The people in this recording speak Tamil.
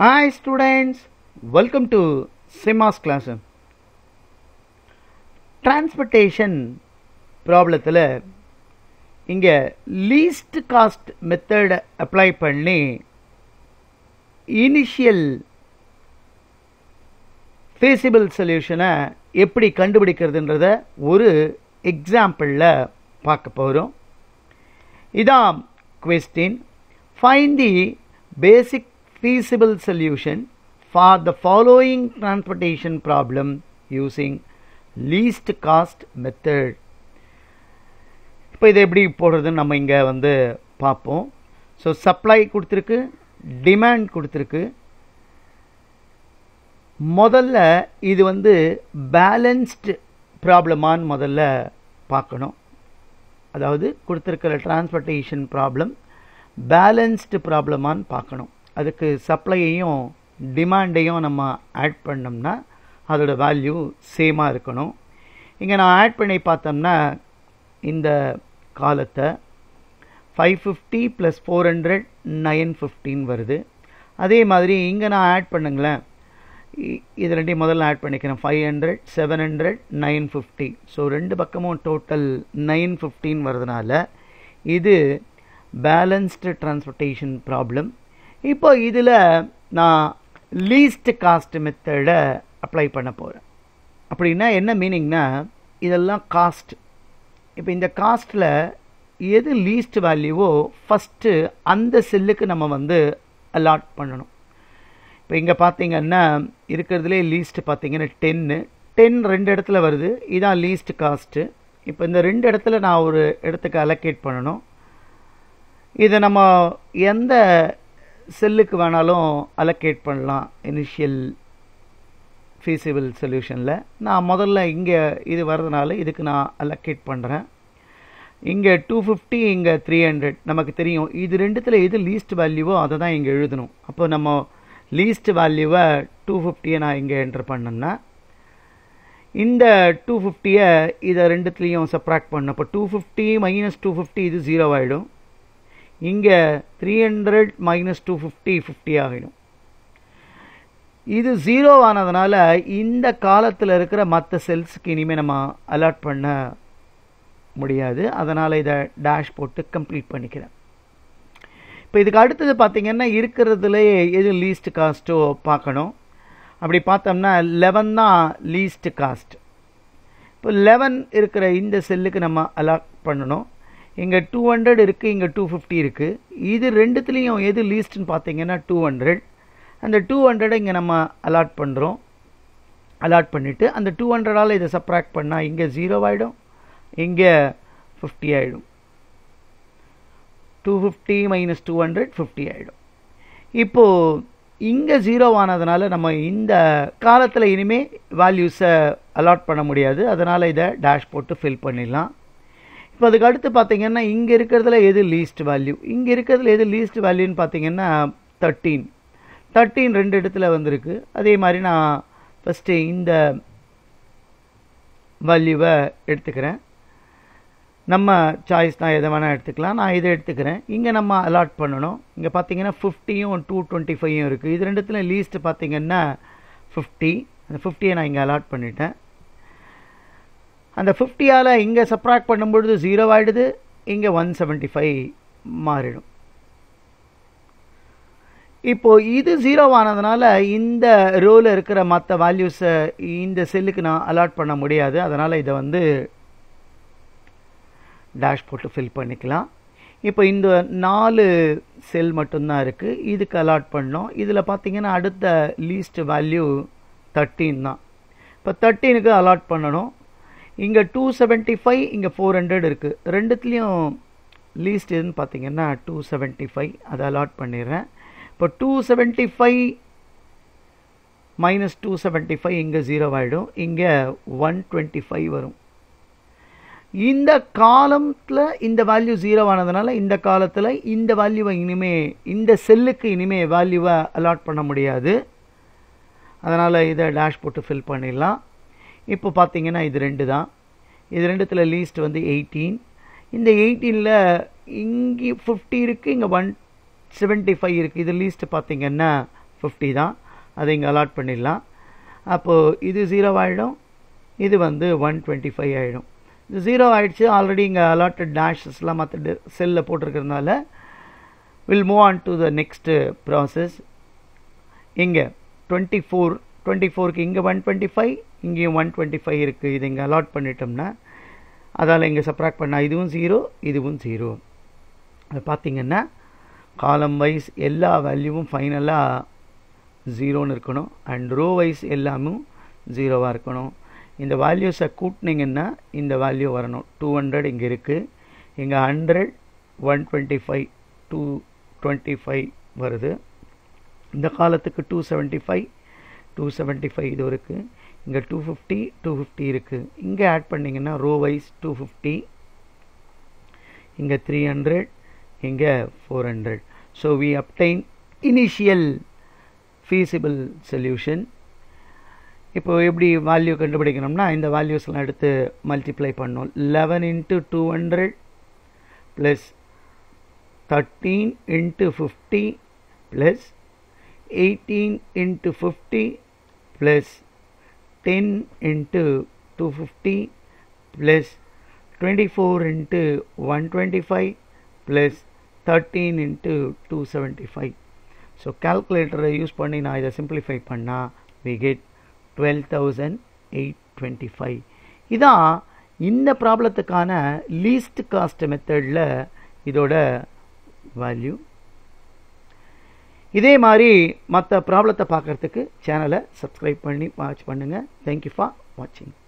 Hi students, welcome to SIMAS class. Transportation ப்ராப்ளத்தில் இங்கே லீஸ்ட் காஸ்ட் மெத்தட் அப்ளை பண்ணி இனிஷியல் ஃபேசிபிள் சொல்யூஷனை எப்படி கண்டுபிடிக்கிறதுன்றத ஒரு எக்ஸாம்பிளில் பார்க்க போகிறோம் இதான் question find the basic feasible solution for the following transportation problem using least cost method இப்போ இதை எப்படி போடுறதுன்னு நம்ம இங்கே வந்து பார்ப்போம் ஸோ சப்ளை கொடுத்துருக்கு டிமாண்ட் கொடுத்துருக்கு முதல்ல இது வந்து பேலன்ஸ்டு ப்ராப்ளமான்னு முதல்ல பார்க்கணும் அதாவது கொடுத்துருக்கிற டிரான்ஸ்போர்ட்டேஷன் ப்ராப்ளம் பேலன்ஸ்டு ப்ராப்ளமான்னு பார்க்கணும் அதுக்கு சப்ளையையும் டிமாண்டையும் நம்ம ஆட் பண்ணோம்னா அதோட வேல்யூ சேமாக இருக்கணும் இங்கே நான் ஆட் பண்ணி பார்த்தோம்னா இந்த காலத்தை five fifty plus four hundred nine fifteen வருது அதே மாதிரி இங்கே நான் ஆட் பண்ணுங்களேன் இது ரெண்டையும் முதல்ல ஆட் பண்ணிக்கிறேன் five hundred seven hundred nine fifty so ரெண்டு பக்கமும் டோட்டல் நைன் ஃபிஃப்டின் வரதுனால இது பேலன்ஸ்டு டிரான்ஸ்போர்ட்டேஷன் ப்ராப்ளம் இப்போ இதில் நான் லீஸ்ட் காஸ்ட் மெத்தடை அப்ளை பண்ண போகிறேன் அப்படின்னா என்ன மீனிங்னா இதெல்லாம் காஸ்ட் இப்போ இந்த காஸ்ட்டில் எது லீஸ்ட் வேல்யூவோ ஃபஸ்ட்டு அந்த செல்லுக்கு நம்ம வந்து அலாட் பண்ணணும் இப்போ இங்கே பார்த்தீங்கன்னா இருக்கிறதுலே லீஸ்ட் பார்த்தீங்கன்னா டென்னு டென் ரெண்டு இடத்துல வருது இதான் லீஸ்ட் காஸ்ட்டு இப்போ இந்த ரெண்டு இடத்துல நான் ஒரு இடத்துக்கு அலோகேட் பண்ணணும் இதை நம்ம எந்த செல்லுக்கு வேணாலும் அலோகேட் பண்ணலாம் இனிஷியல் ஃபீஸிபிள் சொல்யூஷனில் நான் முதல்ல இங்கே இது வர்றதுனால இதுக்கு நான் அலோகேட் பண்ணுறேன் இங்கே டூ ஃபிஃப்டி இங்கே த்ரீ ஹண்ட்ரட் நமக்கு தெரியும் இது ரெண்டுத்தில் எது லீஸ்ட் வேல்யூவோ அதை தான் இங்கே எழுதணும் அப்போ நம்ம லீஸ்ட் வேல்யூவை டூ ஃபிஃப்டியை நான் இங்கே என்டர் பண்ணேன்னா இந்த டூ ஃபிஃப்டியை இதை ரெண்டுத்துலேயும் சப்ராக்ட் பண்ண இப்போ two fifty minus two fifty இது ஜீரோ ஆகிடும் இங்கே three hundred minus two fifty fifty ஆகிடும் இது ஜீரோ ஆனதுனால இந்த காலத்தில் இருக்கிற மற்ற செல்ஸுக்கு இனிமேல் நம்ம அலாட் பண்ண முடியாது அதனால் இதை டேஷ் போட்டு கம்ப்ளீட் பண்ணிக்கிறேன் இப்போ இதுக்கு அடுத்தது பார்த்திங்கன்னா இருக்கிறதுல எது லீஸ்ட் காஸ்ட்டோ பார்க்கணும் அப்படி பார்த்தோம்னா லெவன் தான் லீஸ்ட் காஸ்ட் இப்போ லெவன் இருக்கிற இந்த செல்லுக்கு நம்ம அலாட் பண்ணணும் இங்கே டூ ஹண்ட்ரட் இருக்குது இங்கே டூ ஃபிஃப்டி இருக்குது இது ரெண்டுத்துலேயும் எது லீஸ்ட்னு பார்த்தீங்கன்னா டூ ஹண்ட்ரட் அந்த டூ ஹண்ட்ரடை இங்கே நம்ம அலாட் பண்ணுறோம் அலாட் பண்ணிவிட்டு அந்த டூ ஹண்ட்ரடால் இதை சப்ராக்ட் பண்ணால் இங்கே ஜீரோ ஆகிடும் இங்கே ஃபிஃப்டி ஆகிடும் two fifty minus two hundred fifty ஆகிடும் இப்போது இங்கே ஜீரோ ஆனதுனால நம்ம இந்த காலத்தில் இனிமேல் வேல்யூஸை அலாட் பண்ண முடியாது அதனால் இதை டேஷ் போட்டு ஃபில் பண்ணிடலாம் இப்போ அதுக்கு அடுத்து பார்த்தீங்கன்னா இங்கே இருக்கிறதுல எது லீஸ்ட் வேல்யூ இங்கே இருக்கிறதுல எது லீஸ்ட் வேல்யூன்னு பார்த்தீங்கன்னா தேர்ட்டீன் தேர்ட்டீன் ரெண்டு இடத்துல வந்திருக்கு அதே மாதிரி நான் ஃபஸ்ட்டு இந்த வேல்யூவை எடுத்துக்கிறேன் நம்ம சாய்ஸ் தான் எதை வேணால் எடுத்துக்கலாம் நான் இதை எடுத்துக்கிறேன் இங்கே நம்ம அலாட் பண்ணணும் இங்கே பார்த்தீங்கன்னா ஃபிஃப்டியும் டூ டுவெண்ட்டி ஃபைவும் இருக்குது இது ரெண்டுத்துல லீஸ்ட் பார்த்தீங்கன்னா ஃபிஃப்டி அந்த ஃபிஃப்டியை நான் இங்கே அலாட் பண்ணிட்டேன் அந்த ஃபிஃப்டியால் இங்கே சப்ராக்ட் பண்ணும்பொழுது ஜீரோ ஆகிடுது இங்கே ஒன் செவன்ட்டி ஃபைவ் மாறிடும் இப்போது இது ஜீரோ ஆனதுனால இந்த ரோவில் இருக்கிற மற்ற வேல்யூஸை இந்த செல்லுக்கு நான் அலாட் பண்ண முடியாது அதனால் இதை வந்து டேஷ் போட்டு ஃபில் பண்ணிக்கலாம் இப்போ இந்த நாலு செல் மட்டும்தான் இருக்குது இதுக்கு அலாட் பண்ணோம் இதில் பார்த்தீங்கன்னா அடுத்த லீஸ்ட் வேல்யூ தேர்ட்டீன் தான் இப்போ தேர்ட்டீனுக்கு அலாட் பண்ணணும் இங்கே டூ செவன்ட்டி ஃபைவ் இங்கே ஃபோர் ஹண்ட்ரட் இருக்குது ரெண்டுத்துலேயும் லீஸ்ட் எதுன்னு பார்த்தீங்கன்னா டூ செவன்ட்டி ஃபைவ் அதை அலாட் பண்ணிடுறேன் இப்போ two seventy five minus two seventy five இங்கே ஜீரோ ஆகிடும் இங்கே ஒன் டுவெண்ட்டி ஃபைவ் வரும் இந்த காலத்தில் இந்த வேல்யூ ஜீரோ ஆனதுனால இந்த காலத்தில் இந்த வேல்யூவை இனிமே இந்த செல்லுக்கு இனிமே வேல்யூவை அலாட் பண்ண முடியாது அதனால் இதை டேஷ் போட்டு ஃபில் பண்ணிடலாம் இப்போ பார்த்தீங்கன்னா இது ரெண்டு தான் இது ரெண்டுத்தில் லீஸ்ட் வந்து எயிட்டீன் இந்த எயிட்டீனில் இங்கே ஃபிஃப்டி இருக்குது இங்கே ஒன் செவன்ட்டி ஃபைவ் இருக்குது இது லீஸ்ட் பார்த்தீங்கன்னா ஃபிஃப்டி தான் அதை இங்கே அலாட் பண்ணிடலாம் அப்போது இது ஜீரோ ஆகிடும் இது வந்து ஒன் டுவெண்ட்டி ஃபைவ் ஆகிடும் இது ஜீரோ ஆகிடுச்சு ஆல்ரெடி இங்கே அலாட்டட் டேஷஸ்லாம் மற்ற செல்லில் போட்டிருக்கிறதுனால will move on to the next process இங்கே டுவெண்ட்டி ஃபோர் டுவெண்ட்டி ஃபோருக்கு இங்கே ஒன் டுவெண்ட்டி ஃபைவ் இங்கேயும் ஒன் டுவெண்ட்டி ஃபைவ் இருக்குது இது இங்கே அலாட் பண்ணிட்டோம்னா அதால் இங்கே சப்ராக்ட் பண்ணால் இதுவும் ஜீரோ இதுவும் ஜீரோ அது பார்த்தீங்கன்னா காலம் வைஸ் எல்லா வேல்யூவும் ஃபைனலாக ஜீரோன்னு இருக்கணும் அண்ட் ரோ வைஸ் எல்லாமும் ஜீரோவாக இருக்கணும் இந்த வேல்யூஸை கூட்டினீங்கன்னா இந்த வேல்யூ வரணும் டூ ஹண்ட்ரட் இங்கே இருக்குது இங்கே hundred one twenty five two twenty five வருது இந்த காலத்துக்கு two seventy five two seventy five இது இருக்குது இங்கே டூ ஃபிஃப்டி டூ ஃபிஃப்டி இருக்குது இங்கே ஆட் பண்ணிங்கன்னா ரோ வைஸ் டூ ஃபிஃப்டி இங்கே த்ரீ ஹண்ட்ரட் இங்கே four hundred so we obtain initial feasible solution இப்போ எப்படி வேல்யூ கண்டுபிடிக்கணும்னா இந்த வேல்யூஸ்லாம் எடுத்து மல்டிப்ளை பண்ணோம் eleven into two hundred plus thirteen into fifty plus eighteen into fifty plus ten into two fifty plus twenty four into one twenty five plus thirteen into two seventy five so கால்குலேட்டரை யூஸ் பண்ணி நான் இதை சிம்பிளிஃபை பண்ணால் we get twelve thousand eight twenty five இதான் இந்த ப்ராப்ளத்துக்கான லீஸ்ட் காஸ்ட் மெத்தடில் இதோட வேல்யூ இதே மாதிரி மற்ற ப்ராப்ளத்தை பார்க்குறதுக்கு சேனலை சப்ஸ்கிரைப் பண்ணி வாட்ச் பண்ணுங்கள் தேங்க்யூ ஃபார் வாட்சிங்